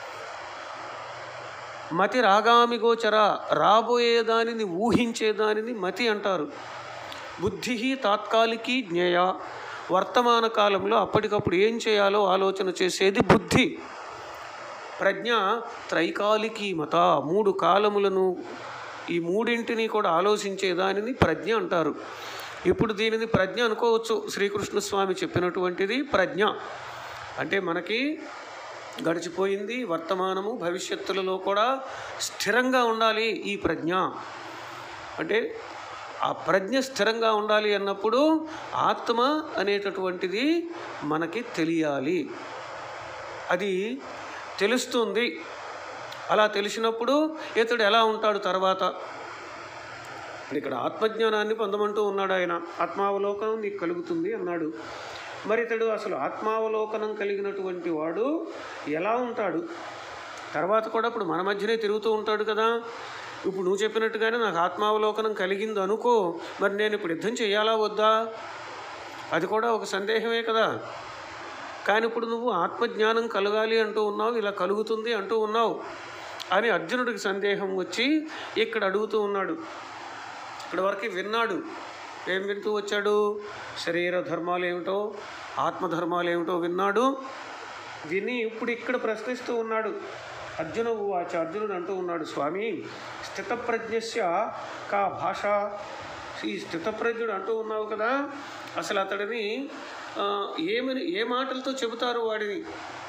మతి రాగామి గోచర రాబోయే దానిని ఊహించే దానిని మతి అంటారు బుద్ధి తాత్కాలికి జ్ఞేయ వర్తమాన కాలంలో అప్పటికప్పుడు ఏం చేయాలో ఆలోచన చేసేది బుద్ధి ప్రజ్ఞ త్రైకాలికి మత మూడు కాలములను ఈ మూడింటిని కూడా ఆలోచించే దానిని ప్రజ్ఞ అంటారు ఇప్పుడు దీనిని ప్రజ్ఞ అనుకోవచ్చు శ్రీకృష్ణ స్వామి చెప్పినటువంటిది ప్రజ్ఞ అంటే మనకి గడిచిపోయింది వర్తమానము భవిష్యత్తులలో కూడా స్థిరంగా ఉండాలి ఈ ప్రజ్ఞ అంటే ఆ ప్రజ్ఞ స్థిరంగా ఉండాలి అన్నప్పుడు ఆత్మ అనేటటువంటిది మనకి తెలియాలి అది తెలుస్తుంది అలా తెలిసినప్పుడు ఇతడు ఎలా ఉంటాడు తర్వాత ఇప్పుడు ఇక్కడ ఆత్మజ్ఞానాన్ని పొందమంటూ ఉన్నాడు ఆయన ఆత్మావలోకనం నీకు కలుగుతుంది అన్నాడు మరి ఇతడు అసలు ఆత్మావలోకనం కలిగినటువంటి వాడు ఎలా ఉంటాడు తర్వాత కూడా ఇప్పుడు మన మధ్యనే తిరుగుతూ ఉంటాడు కదా ఇప్పుడు నువ్వు చెప్పినట్టుగానే నాకు ఆత్మావలోకనం కలిగింది అనుకో మరి నేను ఇప్పుడు యుద్ధం చేయాలా వద్దా అది కూడా ఒక సందేహమే కదా కానీ ఇప్పుడు నువ్వు ఆత్మజ్ఞానం కలగాలి అంటూ ఉన్నావు ఇలా కలుగుతుంది అంటూ ఉన్నావు అని అర్జునుడికి సందేహం వచ్చి ఇక్కడ అడుగుతూ ఉన్నాడు ఇక్కడ వరకు విన్నాడు ఏం వింటూ వచ్చాడు శరీర ధర్మాలు ఏమిటో ఆత్మధర్మాలు ఏమిటో విన్నాడు విని ఇప్పుడు ఇక్కడ ప్రశ్నిస్తూ ఉన్నాడు అర్జున ఉవాచ అర్జునుడు అంటూ ఉన్నాడు స్వామి స్థితప్రజ్ఞస్య కా భాష ఈ స్థితప్రజ్ఞుడు అంటూ ఉన్నావు కదా అసలు అతడిని ఆ, ఏమని ఏ మాటలతో చెబుతారు వాడిని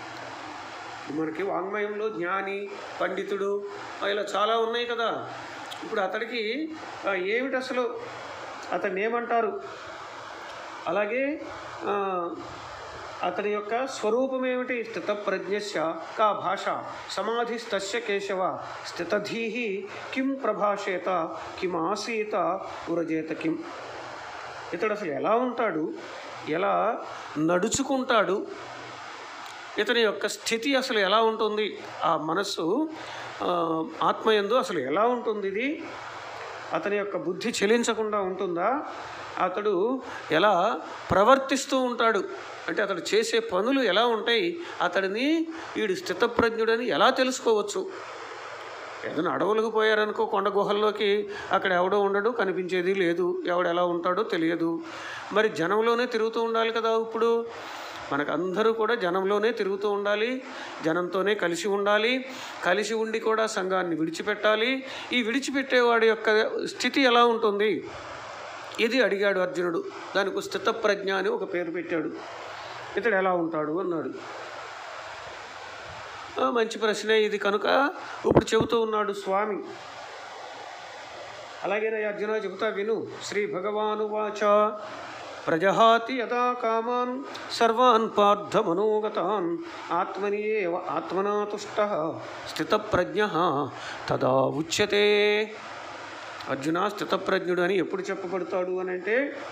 మనకి వాంగ్మయంలో జ్ఞాని పండితుడు ఆ, ఇలా చాలా ఉన్నాయి కదా ఇప్పుడు అతడికి ఆ, ఏమిటి అసలు అతన్ని ఏమంటారు అలాగే ఆ, అతని యొక్క స్వరూపం ఏమిటి స్థితప్రజ్ఞస్య కా భాష సమాధిస్తస్య కేశవ స్థితధీహి కిం ప్రభాషేత కిం ఆసీత ఉరజేత కిం ఇతడు అసలు ఎలా ఉంటాడు ఎలా నడుచుకుంటాడు ఇతని యొక్క స్థితి అసలు ఎలా ఉంటుంది ఆ మనస్సు ఆ, ఆత్మయందు అసలు ఎలా ఉంటుంది ఇది అతని యొక్క బుద్ధి చెలించకుండా ఉంటుందా అతడు ఎలా ప్రవర్తిస్తూ ఉంటాడు అంటే అతడు చేసే పనులు ఎలా ఉంటాయి అతడిని వీడు స్థితప్రజ్ఞుడని ఎలా తెలుసుకోవచ్చు ఏదైనా అడవులకు పోయారనుకో కొండ గుహల్లోకి అక్కడ ఎవడో ఉండడు కనిపించేది లేదు ఎవడు ఎలా ఉంటాడో తెలియదు మరి జనంలోనే తిరుగుతూ ఉండాలి కదా ఇప్పుడు మనకు అందరూ కూడా జనంలోనే తిరుగుతూ ఉండాలి జనంతోనే కలిసి ఉండాలి కలిసి ఉండి కూడా సంఘాన్ని విడిచిపెట్టాలి ఈ విడిచిపెట్టేవాడి యొక్క స్థితి ఎలా ఉంటుంది ఇది అడిగాడు అర్జునుడు దానికి స్థితప్రజ్ఞ అని ఒక పేరు పెట్టాడు ఇతడు ఎలా ఉంటాడు అన్నాడు ఆ, మంచి ప్రశ్నే ఇది కనుక ఇప్పుడు చెబుతూ ఉన్నాడు స్వామి అలాగే అర్జున చెబుతా విను శ్రీ భగవాను వాచ ప్రజహాతి యదా కామాన్ సర్వాన్ పార్థ మనోగతాన్ ఆత్మని ఏవ ఆత్మనా తుష్ట స్థితప్రజ్ఞ తదా ఉచ్యతే అర్జున స్థితప్రజ్ఞుడు అని ఎప్పుడు చెప్పబడతాడు అని అంటే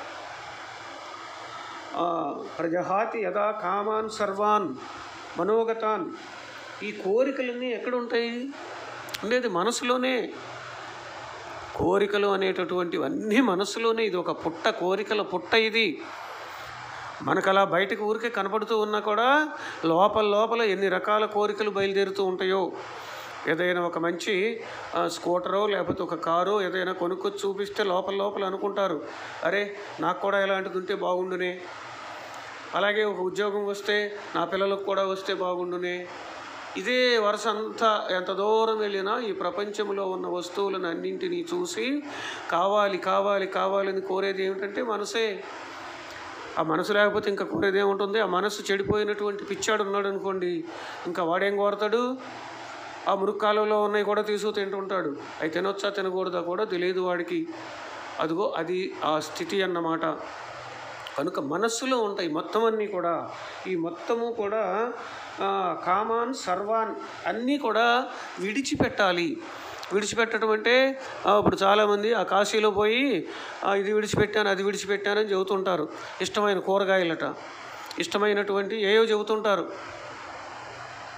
ఆ, ప్రజహాతి యదా కామాన్ సర్వాన్ మనోగతాన్ ఈ కోరికలన్నీ ఎక్కడ ఉంటాయి ఉండేది మనసులోనే కోరికలు అనేటటువంటివన్నీ మనసులోనే ఇది ఒక పుట్ట కోరికల పుట్ట ఇది మనకు అలా బయటకు ఊరికే కనపడుతూ ఉన్నా కూడా లోపల లోపల ఎన్ని రకాల కోరికలు బయలుదేరుతూ ఉంటాయో ఏదైనా ఒక మంచి ఆ, స్కూటరో లేకపోతే ఒక కారో ఏదైనా కొనుక్కొచ్చి చూపిస్తే లోపల లోపల అనుకుంటారు అరే నాకు కూడా ఇలాంటిది ఉంటే బాగుండునే అలాగే ఒక ఉద్యోగం వస్తే నా పిల్లలకు కూడా వస్తే బాగుండునే ఇదే వరుస అంతా ఎంత దూరం వెళ్ళినా ఈ ప్రపంచంలో ఉన్న వస్తువులను అన్నింటినీ చూసి కావాలి కావాలి కావాలని కోరేది ఏమిటంటే మనసే ఆ మనసు లేకపోతే ఇంకా కోరేది ఏముంటుంది ఆ మనసు చెడిపోయినటువంటి పిచ్చాడు ఉన్నాడు అనుకోండి ఇంకా వాడేం కోరతాడు ఆ మురుక్కాలలో ఉన్నాయి కూడా తీసుకు తింటుంటాడు అవి తినొచ్చా తినకూడదా కూడా తెలియదు వాడికి అదిగో అది ఆ స్థితి అన్నమాట కనుక మనస్సులో ఉంటాయి మొత్తం అన్నీ కూడా ఈ మొత్తము కూడా ఆ, కామాన్ సర్వాన్ అన్నీ కూడా విడిచిపెట్టాలి విడిచిపెట్టడం అంటే ఆ, ఇప్పుడు చాలామంది ఆ కాశీలో పోయి ఆ, ఇది విడిచిపెట్టాను అది విడిచిపెట్టానని చెబుతుంటారు ఇష్టమైన కూరగాయలట ఇష్టమైనటువంటి ఏయో చెబుతుంటారు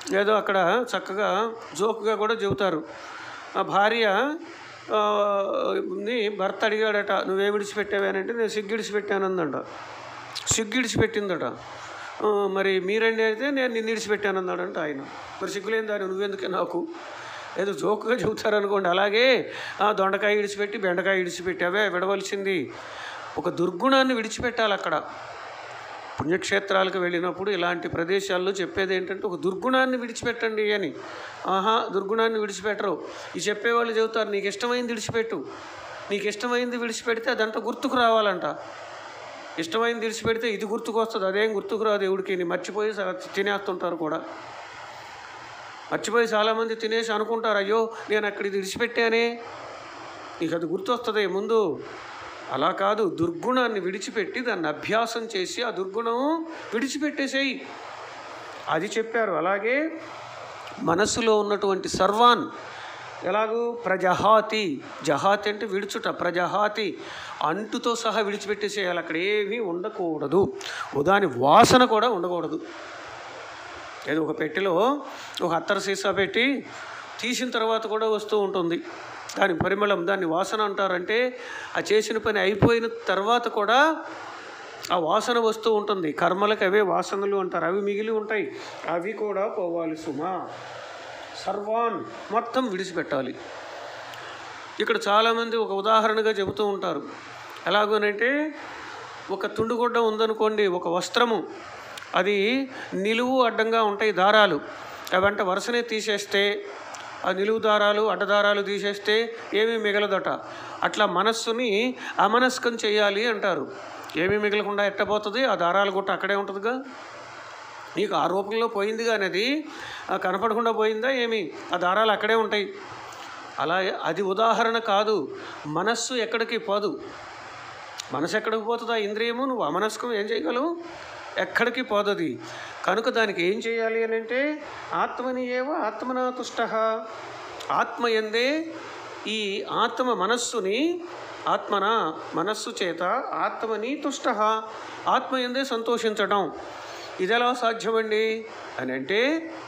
ఏదో అక్కడ చక్కగా జోకుగా కూడా చెబుతారు ఆ భార్య ఆ, ని భర్త అడిగాడట నువ్వే విడిచిపెట్టావేనంటే నేను సిగ్గు విడిచిపెట్టానందంట సిగ్గు విడిచిపెట్టిందట ఆ, మరి మీరండి అయితే నేను నిన్ను విడిచిపెట్టానన్నాడంట ఆయన మరి సిగ్గులేని దాన్ని నువ్వెందుకే నాకు ఏదో జోకుగా చెబుతారు అనుకోండి అలాగే ఆ, దొండకాయ విడిచిపెట్టి బెండకాయ విడిచిపెట్టి అవే విడవలసింది ఒక దుర్గుణాన్ని విడిచిపెట్టాలి అక్కడ పుణ్యక్షేత్రాలకు వెళ్ళినప్పుడు ఇలాంటి ప్రదేశాల్లో చెప్పేది ఏంటంటే ఒక దుర్గుణాన్ని విడిచిపెట్టండి అని ఆహా దుర్గుణాన్ని విడిచిపెట్టరు ఈ చెప్పేవాళ్ళు చెబుతారు నీకు ఇష్టమైంది విడిచిపెట్టు నీకు ఇష్టమైంది విడిచిపెడితే అదంతా గుర్తుకు రావాలంట ఇష్టమైంది విడిచిపెడితే ఇది గుర్తుకు వస్తుంది అదేం గుర్తుకు రాదు దేవుడికి నీ మర్చిపోయి స- తినేస్తుంటారు కూడా మర్చిపోయి చాలామంది తినేసి అనుకుంటారు అయ్యో నేను అక్కడ ఇది విడిచిపెట్టానే నీకు అది గుర్తొస్తుంది ముందు అలా కాదు దుర్గుణాన్ని విడిచిపెట్టి దాన్ని అభ్యాసం చేసి ఆ దుర్గుణం విడిచిపెట్టేసేయి అది చెప్పారు అలాగే మనసులో ఉన్నటువంటి సర్వాన్ ఎలాగూ ప్రజహాతి జహాతి అంటే విడుచుట ప్రజహాతి అంటుతో సహా విడిచిపెట్టేసేయాలి అక్కడ ఏమీ ఉండకూడదు ఓ దాని వాసన కూడా ఉండకూడదు ఏదో ఒక పెట్టెలో ఒక అత్తర సీసా పెట్టి తీసిన తర్వాత కూడా వస్తూ ఉంటుంది దాని పరిమళం దాన్ని వాసన అంటారంటే ఆ చేసిన పని అయిపోయిన తర్వాత కూడా ఆ వాసన వస్తూ ఉంటుంది కర్మలకు అవే వాసనలు అంటారు అవి మిగిలి ఉంటాయి అవి కూడా పోవాలి సుమా సర్వాన్ మొత్తం విడిచిపెట్టాలి ఇక్కడ చాలామంది ఒక ఉదాహరణగా చెబుతూ ఉంటారు ఎలాగోనంటే ఒక తుండుగుడ్డ ఉందనుకోండి ఒక వస్త్రము అది నిలువు అడ్డంగా ఉంటాయి దారాలు అవంట వరుసనే తీసేస్తే ఆ నిలువు దారాలు అడ్డదారాలు తీసేస్తే ఏమీ మిగలదట అట్లా మనస్సుని అమనస్కం చేయాలి అంటారు ఏమీ మిగలకుండా ఎట్టబోతుంది ఆ దారాలు గుట్ట అక్కడే ఉంటుందిగా నీకు ఆ రూపంలో పోయింది కానీ అది ఆ కనపడకుండా పోయిందా ఏమి ఆ దారాలు అక్కడే ఉంటాయి అలా అది ఉదాహరణ కాదు మనస్సు ఎక్కడికి పోదు మనసు ఎక్కడికి పోతుందా ఇంద్రియము నువ్వు అమనస్కం ఏం చేయగలవు ఎక్కడికి పోదది కనుక దానికి ఏం చేయాలి అని అంటే ఆత్మని ఏవ ఆత్మనా తుష్ట ఆత్మ ఎందే ఈ ఆత్మ మనస్సుని ఆత్మన మనస్సు చేత ఆత్మని తుష్ట ఆత్మ ఎందే సంతోషించడం ఇది ఎలా సాధ్యమండి అని అంటే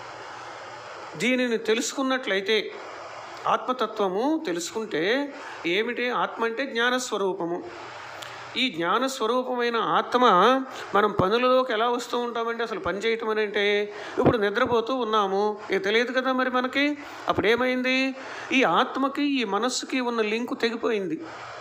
దీనిని తెలుసుకున్నట్లయితే ఆత్మతత్వము తెలుసుకుంటే ఏమిటి ఆత్మ అంటే జ్ఞానస్వరూపము ఈ జ్ఞానస్వరూపమైన ఆత్మ మనం పనులలోకి ఎలా వస్తూ ఉంటామంటే అసలు పని చేయటం అని అంటే ఇప్పుడు నిద్రపోతూ ఉన్నాము ఇక తెలియదు కదా మరి మనకి అప్పుడు ఏమైంది ఈ ఆత్మకి ఈ మనస్సుకి ఉన్న లింకు తెగిపోయింది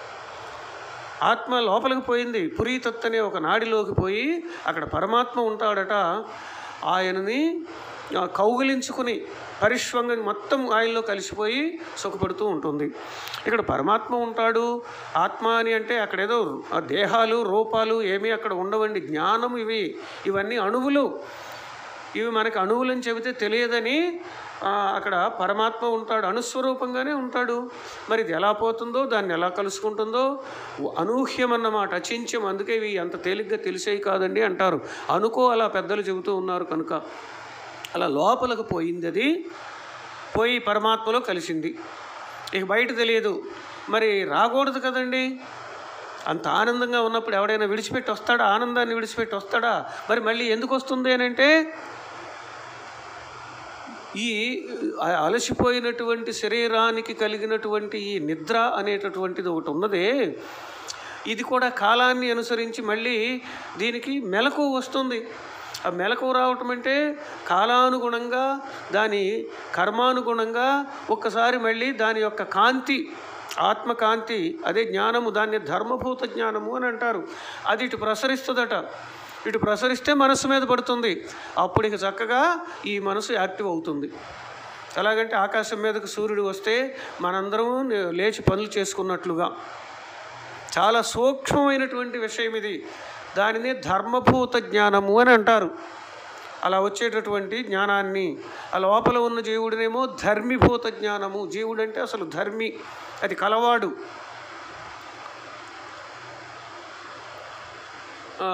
ఆత్మ లోపలికి పోయింది పురీతత్ అనే ఒక నాడిలోకి పోయి అక్కడ పరమాత్మ ఉంటాడట ఆయనని ఆ, కౌగిలించుకుని పరిశ్వంగం మొత్తం ఆయనలో కలిసిపోయి సుఖపడుతూ ఉంటుంది ఇక్కడ పరమాత్మ ఉంటాడు ఆత్మ అని అంటే అక్కడ ఏదో ఆ దేహాలు రూపాలు ఏమీ అక్కడ ఉండవండి జ్ఞానం ఇవి ఇవన్నీ అణువులు ఇవి మనకి అణువులని చెబితే తెలియదని ఆ, అక్కడ పరమాత్మ ఉంటాడు అణుస్వరూపంగానే ఉంటాడు మరి ఇది ఎలా పోతుందో దాన్ని ఎలా కలుసుకుంటుందో అనూహ్యం అన్నమాట అచింత్యం అందుకే ఇవి అంత తేలిగ్గా తెలిసేవి కాదండి అంటారు అనుకో అలా పెద్దలు చెబుతూ ఉన్నారు కనుక అలా లోపలికి పోయింది అది పోయి పరమాత్మలో కలిసింది ఇక బయట తెలియదు మరి రాకూడదు కదండి అంత ఆనందంగా ఉన్నప్పుడు ఎవడైనా విడిచిపెట్టి వస్తాడా ఆనందాన్ని విడిచిపెట్టి వస్తాడా మరి మళ్ళీ ఎందుకు వస్తుంది అని అంటే ఈ ఆ అలసిపోయినటువంటి శరీరానికి కలిగినటువంటి ఈ నిద్ర అనేటటువంటిది ఒకటి ఉన్నదే ఇది కూడా కాలాన్ని అనుసరించి మళ్ళీ దీనికి మెలకు వస్తుంది ఆ మెలకు రావటం అంటే కాలానుగుణంగా దాని కర్మానుగుణంగా ఒక్కసారి మళ్ళీ దాని యొక్క కాంతి ఆత్మకాంతి అదే జ్ఞానము దాన్ని ధర్మభూత జ్ఞానము అని అంటారు అది ఇటు ప్రసరిస్తుందట ఇటు ప్రసరిస్తే మనస్సు మీద పడుతుంది అప్పుడు ఇక చక్కగా ఈ మనసు యాక్టివ్ అవుతుంది ఎలాగంటే ఆకాశం మీదకు సూర్యుడు వస్తే మనందరం లేచి పనులు చేసుకున్నట్లుగా చాలా సూక్ష్మమైనటువంటి విషయం ఇది దానిని ధర్మభూత జ్ఞానము అని అంటారు అలా వచ్చేటటువంటి జ్ఞానాన్ని ఆ లోపల ఉన్న జీవుడినేమో ధర్మిభూత జ్ఞానము జీవుడు అంటే అసలు ధర్మి అది కలవాడు ఆ,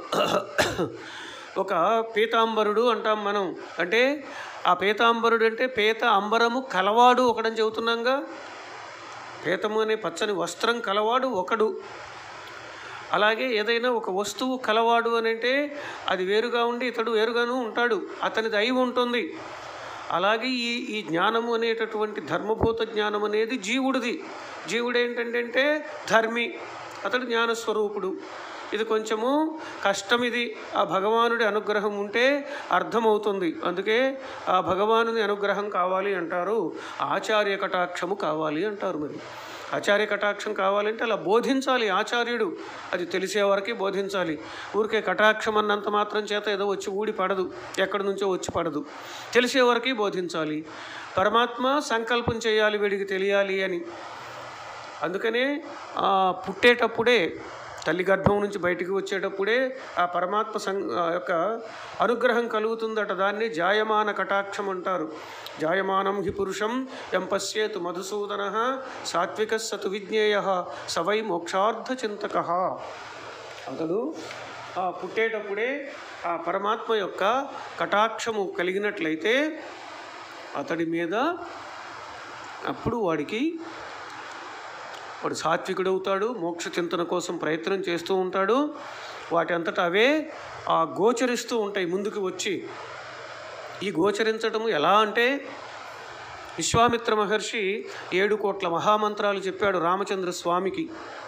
ఒక పీతాంబరుడు అంటాం మనం అంటే ఆ పీతాంబరుడు అంటే పీత అంబరము కలవాడు ఒకడని చెబుతున్నాంగా పీతము అనే పచ్చని వస్త్రం కలవాడు ఒకడు అలాగే ఏదైనా ఒక వస్తువు కలవాడు అని అంటే అది వేరుగా ఉండి ఇతడు వేరుగాను ఉంటాడు అతనిది అయి ఉంటుంది అలాగే ఈ ఈ జ్ఞానము అనేటటువంటి ధర్మభూత జ్ఞానం అనేది జీవుడిది జీవుడు ఏంటంటే ధర్మి అతడు జ్ఞానస్వరూపుడు ఇది కొంచెము కష్టం ఇది ఆ భగవానుడి అనుగ్రహం ఉంటే అర్థమవుతుంది అందుకే ఆ భగవానుని అనుగ్రహం కావాలి అంటారు ఆచార్య కటాక్షము కావాలి అంటారు మరి ఆచార్య కటాక్షం కావాలంటే అలా బోధించాలి ఆచార్యుడు అది తెలిసే వరకే బోధించాలి ఊరికే కటాక్షం అన్నంత మాత్రం చేత ఏదో వచ్చి ఊడి పడదు ఎక్కడి నుంచో వచ్చి పడదు తెలిసే వరకే బోధించాలి పరమాత్మ సంకల్పం చేయాలి వీడికి తెలియాలి అని అందుకనే ఆ, పుట్టేటప్పుడే తల్లి గర్భం నుంచి బయటికి వచ్చేటప్పుడే ఆ పరమాత్మ సం ఆ యొక్క అనుగ్రహం కలుగుతుందట దాన్ని జాయమాన కటాక్షం అంటారు జాయమానం హి పురుషం ఎం పశ్యేతు మధుసూదన సాత్విక సతు విజ్ఞేయ సవై మోక్షార్థ చింతక అతడు ఆ పుట్టేటప్పుడే ఆ పరమాత్మ యొక్క కటాక్షము కలిగినట్లయితే అతడి మీద అప్పుడు వాడికి వాడు సాత్వికుడవుతాడు మోక్ష చింతన కోసం ప్రయత్నం చేస్తూ ఉంటాడు వాటి అంతటా అవే ఆ గోచరిస్తూ ఉంటాయి ముందుకు వచ్చి ఈ గోచరించటము ఎలా అంటే విశ్వామిత్ర మహర్షి ఏడు కోట్ల మహామంత్రాలు చెప్పాడు రామచంద్ర స్వామికి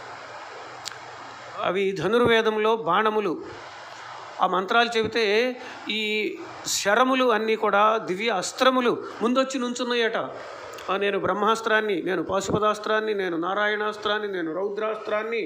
అవి ధనుర్వేదంలో బాణములు ఆ మంత్రాలు చెబితే ఈ శరములు అన్నీ కూడా దివ్య అస్త్రములు ముందొచ్చి నుంచున్నాయట ఆ, నేను బ్రహ్మాస్త్రాన్ని నేను పాశుపదాస్త్రాన్ని నేను నారాయణాస్త్రాన్ని నేను రౌద్రాస్త్రాన్ని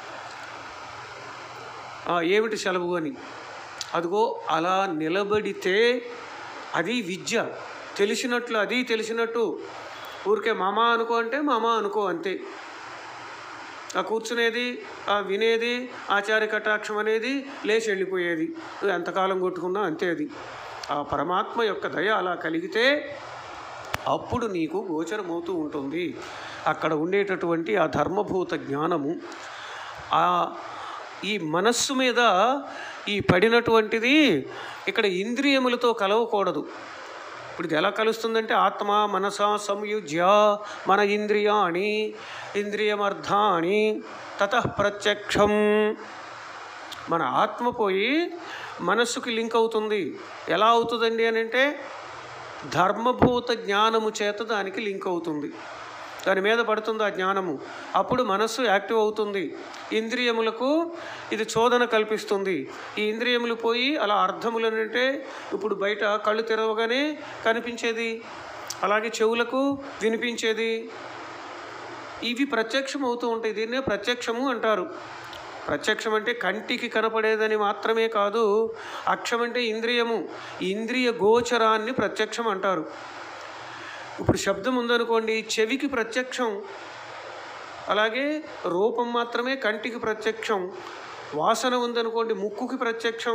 ఆ, ఏమిటి సెలవు అని అదిగో అలా నిలబడితే అది విద్య తెలిసినట్లు అది తెలిసినట్టు ఊరికే మామ అనుకో అంటే మామ అనుకో అంతే ఆ కూర్చునేది ఆ వినేది ఆచార్య కటాక్షం అనేది లేచి వెళ్ళిపోయేది నువ్వు ఎంతకాలం కొట్టుకున్నా అంతే అది ఆ పరమాత్మ యొక్క దయ అలా కలిగితే అప్పుడు నీకు గోచరమవుతూ ఉంటుంది అక్కడ ఉండేటటువంటి ఆ ధర్మభూత జ్ఞానము ఆ ఈ మనస్సు మీద ఈ పడినటువంటిది ఇక్కడ ఇంద్రియములతో కలవకూడదు ఇప్పుడు ఇది ఎలా కలుస్తుందంటే ఆత్మ మనస సంయుజ్య మన ఇంద్రియాణి ఇంద్రియమర్థాని తత ప్రత్యక్షం మన ఆత్మ పోయి మనస్సుకి లింక్ అవుతుంది ఎలా అవుతుందండి అని అంటే ధర్మభూత జ్ఞానము చేత దానికి లింక్ అవుతుంది దాని మీద పడుతుంది ఆ జ్ఞానము అప్పుడు మనస్సు యాక్టివ్ అవుతుంది ఇంద్రియములకు ఇది చోదన కల్పిస్తుంది ఈ ఇంద్రియములు పోయి అలా అర్థములు అంటే ఇప్పుడు బయట కళ్ళు తెరవగానే కనిపించేది అలాగే చెవులకు వినిపించేది ఇవి ప్రత్యక్షం అవుతూ ఉంటాయి దీన్నే ప్రత్యక్షము అంటారు ప్రత్యక్షం అంటే కంటికి కనపడేదని మాత్రమే కాదు అక్షం అంటే ఇంద్రియము ఇంద్రియ గోచరాన్ని ప్రత్యక్షం అంటారు ఇప్పుడు శబ్దం ఉందనుకోండి చెవికి ప్రత్యక్షం అలాగే రూపం మాత్రమే కంటికి ప్రత్యక్షం వాసన ఉందనుకోండి ముక్కుకి ప్రత్యక్షం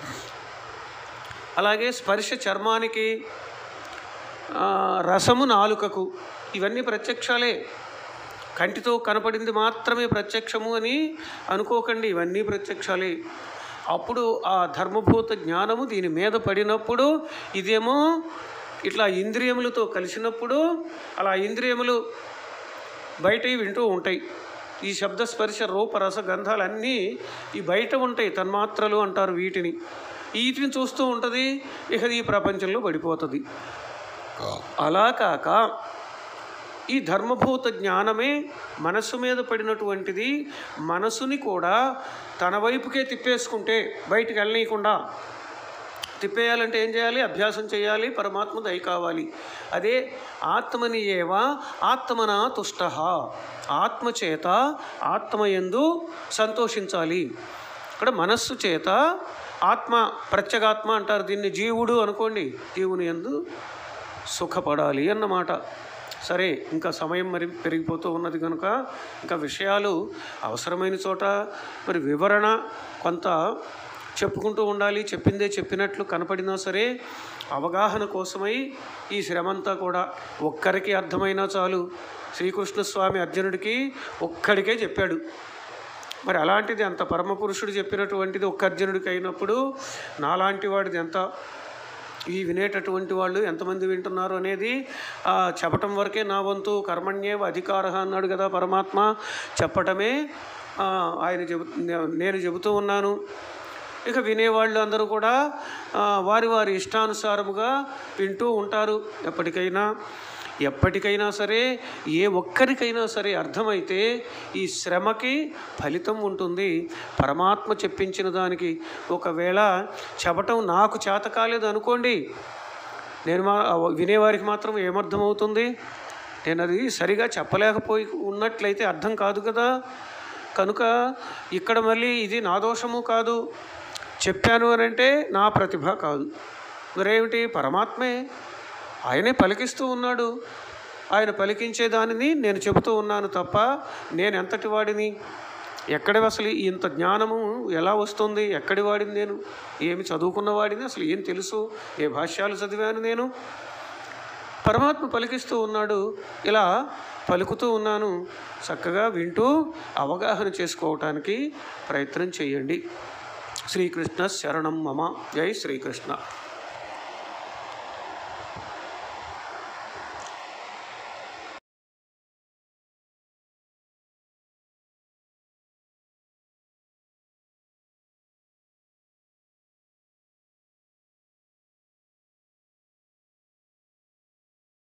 అలాగే స్పర్శ చర్మానికి ఆ, రసము నాలుకకు ఇవన్నీ ప్రత్యక్షాలే కంటితో కనపడింది మాత్రమే ప్రత్యక్షము అని అనుకోకండి ఇవన్నీ ప్రత్యక్షాలే అప్పుడు ఆ ధర్మభూత జ్ఞానము దీని మీద పడినప్పుడు ఇదేమో ఇట్లా ఇంద్రియములతో కలిసినప్పుడు అలా ఇంద్రియములు బయట వింటూ ఉంటాయి ఈ శబ్ద స్పర్శ రూప రస గంధాలన్నీ ఈ బయట ఉంటాయి తన్మాత్రలు అంటారు వీటిని వీటిని చూస్తూ ఉంటుంది ఇక ఈ ప్రపంచంలో పడిపోతుంది అలా కాక ఈ ధర్మభూత జ్ఞానమే మనస్సు మీద పడినటువంటిది మనసుని కూడా తన వైపుకే తిప్పేసుకుంటే బయటికి వెళ్ళనీయకుండా తిప్పేయాలంటే ఏం చేయాలి అభ్యాసం చేయాలి పరమాత్మ దయ కావాలి అదే ఆత్మని ఏవ ఆత్మన తుష్ట ఆత్మ చేత ఆత్మయందు సంతోషించాలి ఇక్కడ మనస్సు చేత ఆత్మ ప్రత్యేగాత్మ అంటారు దీన్ని జీవుడు అనుకోండి జీవుని ఎందు సుఖపడాలి అన్నమాట సరే ఇంకా సమయం మరి పెరిగిపోతూ ఉన్నది కనుక ఇంకా విషయాలు అవసరమైన చోట మరి వివరణ కొంత చెప్పుకుంటూ ఉండాలి చెప్పిందే చెప్పినట్లు కనపడినా సరే అవగాహన కోసమై ఈ శ్రమంతా కూడా ఒక్కరికి అర్థమైనా చాలు శ్రీకృష్ణ స్వామి అర్జునుడికి ఒక్కడికే చెప్పాడు మరి అలాంటిది అంత పరమపురుషుడు చెప్పినటువంటిది ఒక్క అర్జునుడికి అయినప్పుడు నాలాంటి వాడిది ఎంత ఈ వినేటటువంటి వాళ్ళు ఎంతమంది వింటున్నారు అనేది ఆ, చెప్పటం వరకే నా వంతు కర్మణ్యేవ అధికార అన్నాడు కదా పరమాత్మ చెప్పటమే ఆ, ఆయన చెబు నేను చెబుతూ ఉన్నాను ఇక వినేవాళ్ళు అందరూ కూడా ఆ, వారి వారి ఇష్టానుసారముగా వింటూ ఉంటారు ఎప్పటికైనా ఎప్పటికైనా సరే ఏ ఒక్కరికైనా సరే అర్థమైతే ఈ శ్రమకి ఫలితం ఉంటుంది పరమాత్మ చెప్పించిన దానికి ఒకవేళ చెప్పటం నాకు చేత కాలేదు అనుకోండి నేను మా వినేవారికి మాత్రం ఏమర్థమవుతుంది నేను అది సరిగా చెప్పలేకపోయి ఉన్నట్లయితే అర్థం కాదు కదా కనుక ఇక్కడ మళ్ళీ ఇది నా దోషము కాదు చెప్పాను అని అంటే నా ప్రతిభ కాదు మరేమిటి పరమాత్మే ఆయనే పలికిస్తూ ఉన్నాడు ఆయన పలికించే దానిని నేను చెబుతూ ఉన్నాను తప్ప నేను ఎంతటి వాడిని ఎక్కడి అసలు ఇంత జ్ఞానము ఎలా వస్తుంది ఎక్కడి వాడిని నేను ఏమి చదువుకున్న వాడిని అసలు ఏం తెలుసు ఏ భాష్యాలు చదివాను నేను పరమాత్మ పలికిస్తూ ఉన్నాడు ఇలా పలుకుతూ ఉన్నాను చక్కగా వింటూ అవగాహన చేసుకోవటానికి ప్రయత్నం చేయండి శ్రీకృష్ణ శరణం మమ జై శ్రీకృష్ణ